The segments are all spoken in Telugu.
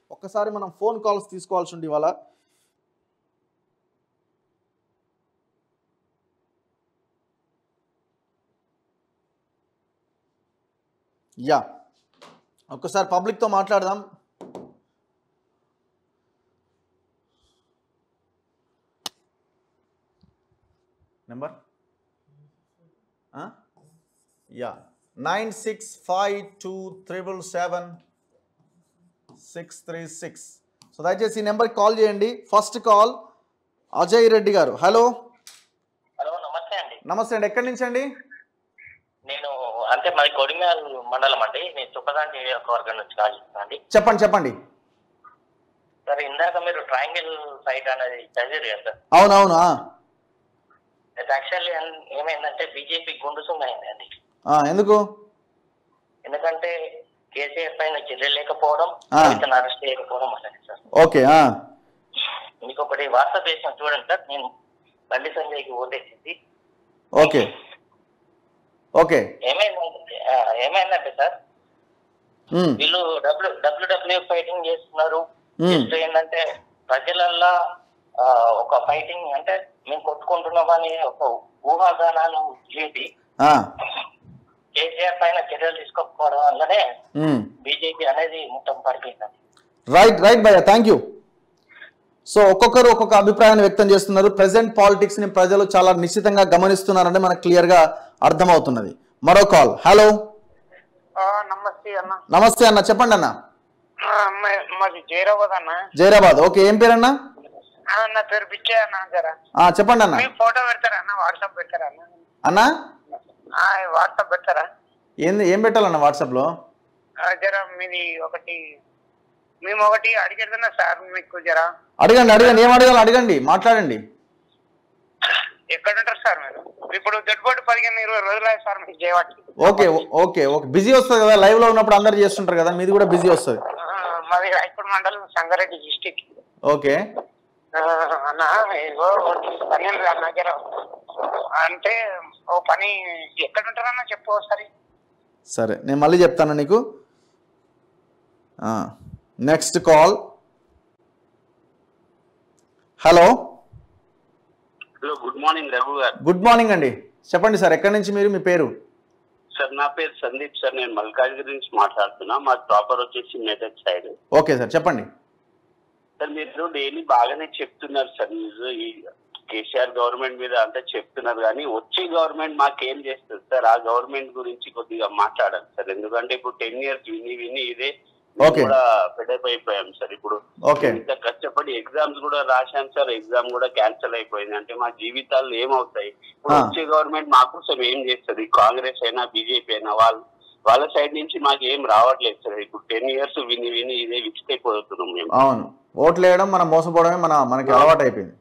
ఒక్కసారి మనం ఫోన్ కాల్స్ తీసుకోవాల్సి ఉంది ఇవాళ యా ఒక్కసారి పబ్లిక్తో మాట్లాడదాం number yeah nine six five two triple seven six three six so దయచేసి ఈ నెంబర్కి కాల్ చేయండి ఫస్ట్ కాల్ అజయ్ రెడ్డి గారు హలో హలో నమస్తే అండి నమస్తే అండి ఎక్కడి నుంచి అండి నేను అంటే మాది కొడిమ్యాల్ మండలం అండి నేను చుక్కదాండి నియోజకవర్గం నుంచి కాల్ చేస్తున్నాను అండి చెప్పండి చెప్పండి సరే ఇందాక మీరు ట్రయాంగిల్ సైట్ అనేది చదివారు కదా సార్ అవునవును ఆ. అయితే యాక్చువల్లీ ఏమైందంటే బీజేపీ గుండు సున్నాయింది అండి ఆ, ఎందుకు ఎందుకంటే కేసీఆర్ పైన చర్య లేకపోవడం ఆ. ఇతను అరెస్ట్ చేయకపోవడం అనేది సార్ ఓకే ఆ. మీకు ఒకటి వాట్సాప్ చేసిన చూడండి సార్ నేను బండి సంజయ్కి ఓటేసింది ఓకే ఓకే ఏమైందంటే ఆ, ఏమైందంటే సార్ ఉమ్, వీళ్ళు డబ్ల్యూ డబ్ల్యూడబ్ల్యూ ఫైటింగ్ చేస్తున్నారు మ్మ్. జస్ట్ ఏంటంటే ప్రజలల్లో ఆ, ఒక ఫైటింగ్ అంటే మేము కొట్టుకుంటున్నామని ఒక ఊహాగానాలు చేసి ఆ, కేసీఆర్ పైన చర్యలు తీసుకోకపోవడం వల్లనే ఉమ్. బీజేపీ అనేది మొత్తం పడిపోయింది రైట్ రైట్ భయ్య థ్యాంక్ యూ సో ఒక్కొక్కరు ఒక్కొక్క అభిప్రాయాన్ని వ్యక్తం చేస్తున్నారు ప్రజెంట్ పాలిటిక్స్ ని ప్రజలు చాలా నిశ్చితంగా గమనిస్తున్నారని మనకు క్లియర్ గా అర్థమవుతున్నది మరో కాల్ హలో నమస్తే అన్న నమస్తే అన్న చెప్పండి అన్న ఆ, మ- మాది జైరాబాద్ అన్న జైరాబాద్ ఓకే ఏం పేరు అన్న ఆ, నా పేరు పిచ్చే అన్న జరా ఆ, చెప్పండి అన్న మీ ఫోటో పెడతారా అన్న వాట్సాప్ పెడతారా అన్న అన్న ఆ, వాట్సాప్ పెడతారా ఏంది ఏం పెట్టాలన్న వాట్సాప్లో ఆ, జరా మీది ఒకటి మేము ఒకటి అడిగేదన్నా సార్ మీకు జరా అడగండి అడగండి ఏం అడగాలి అడగండి మాట్లాడండి ఎక్కడ ఉంటారు సార్ మీరు ఇప్పుడు గడ్బడి పదిహేను ఇరవై రోజులు అయ్యాయి సార్ మీకు చేయబట్టి ఓకే ఓకే ఓకే బిజీ వస్తుంది కదా లైవ్ లో ఉన్నప్పుడు అందరు చేస్తుంటారు కదా మీది కూడా బిజీ వస్తుంది ఆ, మాది రాయపూర్ మండలం సంగారెడ్డి డిస్టిక్ ఓకే అన్న ఇగో పని ఉంది అన్న జర అంటే ఓ పని ఎక్కడ ఉంటారన్న చెప్పు ఒకసారి సరే నేను మళ్ళీ చెప్తాను నీకు next call hello hello good morning Raghu garu good morning అండి చెప్పండి సార్ ఎక్కడి నుంచి మీరు మీ పేరు సార్ నా పేరు సందీప్ సార్ నేను మల్కాజ్గిరి నుంచి మాట్లాడుతున్నా మాది ప్రాపర్ వచ్చేసి మెదక్ సైడ్ ఓకే సార్ చెప్పండి సార్ మీరు డైలీ బాగానే చెప్తున్నారు సార్ మీరు ఈ కేసీఆర్ గవర్నమెంట్ మీద అంతా చెప్తున్నారు కానీ వచ్చే గవర్నమెంట్ మాకేం చేస్తుంది సార్ ఆ గవర్నమెంట్ గురించి కొద్దిగా మాట్లాడాలి సార్ ఎందుకంటే ఇప్పుడు టెన్ ఇయర్స్ విని విని ఇదే మేము Okay. కూడా ఫెడప్ అయిపోయాం సార్ ఇప్పుడు ఓకే ఇంత కష్టపడి ఎగ్జామ్స్ కూడా రాశాం సార్ ఎగ్జామ్ కూడా క్యాన్సిల్ అయిపోయింది అంటే మా జీవితాలు ఏమవుతాయి ఇప్పుడు ఆ. వచ్చే గవర్నమెంట్ మా కోసం ఏం చేస్తుంది కాంగ్రెస్ అయినా బీజేపీ అయినా వాళ్ళు వాళ్ళ సైడ్ నుంచి మాకు ఏం రావట్లేదు సార్ ఇప్పుడు టెన్ ఇయర్స్ విని విని ఇదే విచ్చిపోతున్నాం మేము అవును ఓట్లు వేయడం మనం మోసపోవడమే మన మనకి అలవాటు అయిపోయింది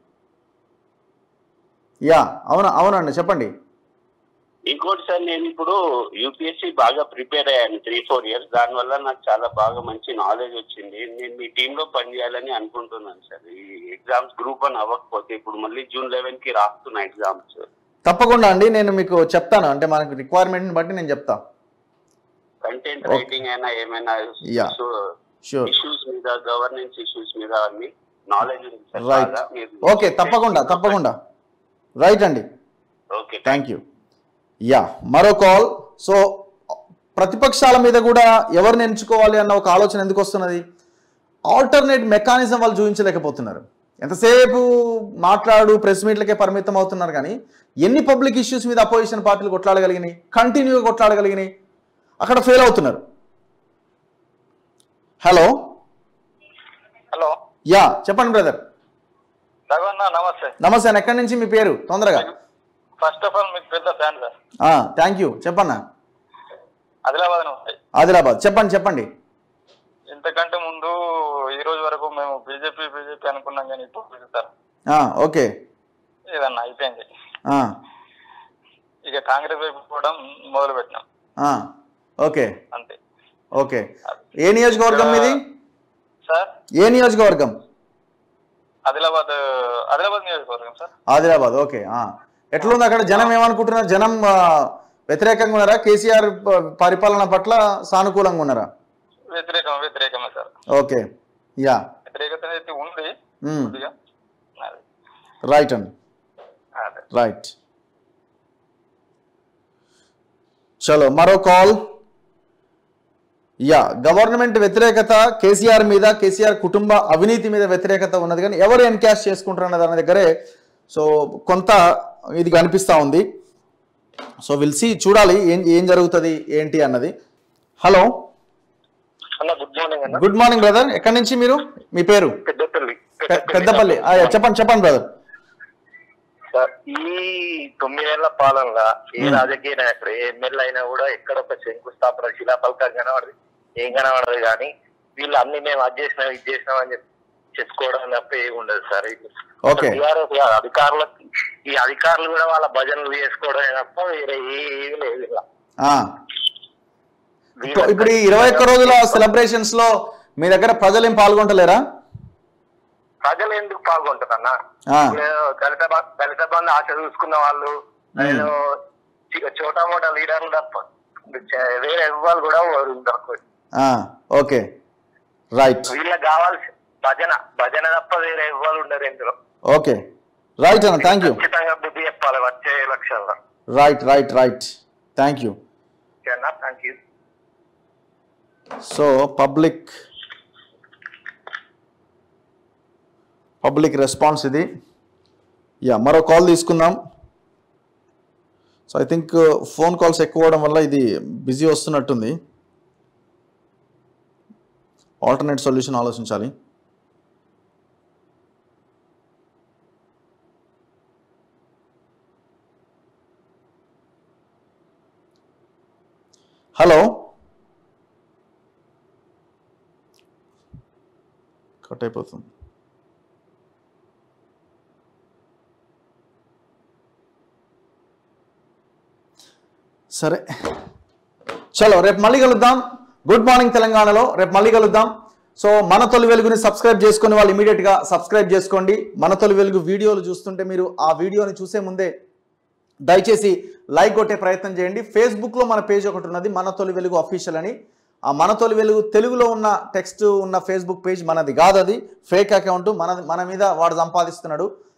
యా అవునా అవునండి చెప్పండి ఇంకోటి సార్ నేను ఇప్పుడు యూపీఎస్సీ బాగా ప్రిపేర్ అయ్యాను త్రీ ఫోర్ ఇయర్స్ దానివల్ల నాకు చాలా బాగా మంచి నాలెడ్జ్ వచ్చింది నేను మీ టీమ్ లో పనిచేయాలని అనుకుంటున్నాను సార్ ఈ ఎగ్జామ్స్ గ్రూప్ అని అవ్వకపోతే ఇప్పుడు మళ్ళీ జూన్ లెవెన్ కి రాస్తున్నా ఎగ్జామ్స్ తప్పకుండా అండి నేను మీకు చెప్తాను అంటే మనకు రిక్వైర్మెంట్ని బట్టి నేను చెప్తా కంటెంట్ Okay. రైటింగ్ అయినా ఏమైనా Yeah. షూర్ ఇష్యూస్ మీద గవర్నెన్స్ ఇష్యూస్ మీద అన్ని నాలెడ్జ్ ఉంది సార్ రైట్ బాగా. మీరు- ఓకే తప్పకుండా తప్పకుండా రైట్ అండి ఓకే థ్యాంక్ యూ యా మరో కాల్ సో ప్రతిపక్షాల మీద కూడా ఎవరిని ఎంచుకోవాలి అన్న ఒక ఆలోచన ఎందుకు వస్తున్నది ఆల్టర్నేట్ మెకానిజం వాళ్ళు చూపించలేకపోతున్నారు ఎంతసేపు మాట్లాడు ప్రెస్ మీట్లకే పరిమితం అవుతున్నారు కానీ ఎన్ని పబ్లిక్ ఇష్యూస్ మీద అపోజిషన్ పార్టీలు కొట్లాడగలిగినాయి కంటిన్యూగా కొట్లాడగలిగినాయి అక్కడ ఫెయిల్ అవుతున్నారు హలో హలో యా చెప్పండి బ్రదర్ రఘువన్న నమస్తే నమస్తే అన్న. ఎక్కడి నుంచి మీ పేరు తొందరగా ఫస్ట్ ఆఫ్ ఆల్ మీకు పెద్ద ఫ్యాన్ సార్ థ్యాంక్ యూ చెప్పన్నా ఆదిలాబాద్ నుంచి ఆదిలాబాద్ చెప్పండి చెప్పండి ఇంతకంటే ముందు ఈ రోజు వరకు మేము బీజేపీ బీజేపీ అనుకున్నాం కానీ ఇప్పుడు సార్ ఆ, ఓకే ఏదన్నా అయిపోయింది ఆ, ఇక కాంగ్రెస్ వైపు కూడా మొదలు పెట్టినాం ఆ, ఓకే అంతే ఓకే ఏ నియోజకవర్గం మీది సార్ ఏ నియోజకవర్గం ఆదిలాబాద్ ఆదిలాబాద్ నియోజకవర్గం సార్ ఆదిలాబాద్ ఓకే ఆ. ఎట్లుంది అక్కడ జనం ఏమనుకుంటున్నారు జనం ఆ, వ్యతిరేకంగా ఉన్నారా కేసీఆర్ ప- పరిపాలన పట్ల సానుకూలంగా ఉన్నారా వ్యతిరేకం వ్యతిరేకమే సార్ ఓకే యా వ్యతిరేకత అయితే ఉంది మ్మ్. కొద్దిగా అది రైట్ అండి అదే రైట్ చలో మరో కాల్ యా గవర్నమెంట్ వ్యతిరేకత కేసీఆర్ మీద కేసీఆర్ కుటుంబ అవినీతి మీద వ్యతిరేకత ఉన్నది కానీ ఎవరు ఎన్కాష్ చేసుకుంటారు అన్న దాని దగ్గరే సో కొంత ఇది కనిపిస్తూ ఉంది సో విల్సి చూడాలి ఏం ఏం జరుగుతుంది ఏంటి అన్నది హలో అన్న గుడ్ మార్నింగ్ అన్న గుడ్ మార్నింగ్ బ్రదర్ ఎక్కడి నుంచి మీరు మీ పేరు పెద్దపల్లి పె- పెద్దపల్లి ఆ, చెప్పండి చెప్పండి బ్రదర్ సార్ ఈ తొమ్మిదేళ్ల పాలనలో ఏ మ్మ్. రాజకీయ నాయకుడు ఏ ఎమ్మెల్యే అయినా కూడా ఎక్కడ ఒక శంకుస్థాపన శిలాపలకం కనబడదు ఏం కనబడదు కానీ వీళ్ళు అన్ని మేము అది చేసినాం ఇది చేసినాం అని చెప్పి చెప్పుకోవడం తప్ప ఏమి ఉండదు సార్ Okay. టీఆర్ఎస్ అధికారులకు ఈ అధికారులు కూడా వాళ్ళ భజనలు చేసుకోవడమే తప్ప వేరే ఏమీ లేదు ఇలా. ఆ. ఇప్పుడు ఇప్పుడు ఈ ఇరవై ఒక్క రోజుల సెలబ్రేషన్స్ లో మీ దగ్గర ప్రజలు ఏం పాల్గొంటలేరా ప్రజలు ఎందుకు పాల్గొంటారన్న ఆ. ఇప్పుడు దళిత బ- దళిత బంధు ఆశ చూసుకున్న వాళ్ళు ఏదో చి- చోటా మోటా లీడర్లు తప్ప చ- వేరే వాళ్ళు కూడా ఎవరు ఉండరు ఆ, ఓకే రైట్ వీళ్ళకి కావాల్సి భజన భజన తప్ప వేరే ఎవ్వరు ఉండరు ఇందులో ఓకే రైట్ అన్న థ్యాంక్ యూ ఖచ్చితంగా బుద్ధి చెప్పాలి వచ్చే ఎలక్షన్లో right right right thank you ఓకేనా thank you so public public response ఇది యా మరో కాల్ తీసుకుందాం so I think phone calls ఎక్కువ అవడం వల్ల ఇది బిజీ వస్తున్నట్టుంది ఆల్టర్నేట్ సొల్యూషన్ ఆలోచించాలి హలో కట్ అయిపోతుంది సరే చలో రేపు మళ్ళీ కలుద్దాం గుడ్ మార్నింగ్ తెలంగాణలో రేపు మళ్ళీ కలుద్దాం సో మన తొలి వెలుగుని సబ్స్క్రైబ్ చేసుకుని వాళ్ళు ఇమీడియట్గా సబ్స్క్రైబ్ చేసుకోండి మన తొలి వెలుగు వీడియోలు చూస్తుంటే మీరు ఆ వీడియోని చూసే ముందే దయచేసి లైక్ కొట్టే ప్రయత్నం చేయండి ఫేస్బుక్లో మన పేజ్ ఒకటి ఉన్నది మన తొలి వెలుగు అఫీషియల్ అని ఆ మన తొలి వెలుగు తెలుగులో ఉన్న టెక్స్ట్ ఉన్న ఫేస్బుక్ పేజ్ మనది కాదు అది ఫేక్ అకౌంట్ మన మన మీద వాడు సంపాదిస్తున్నాడు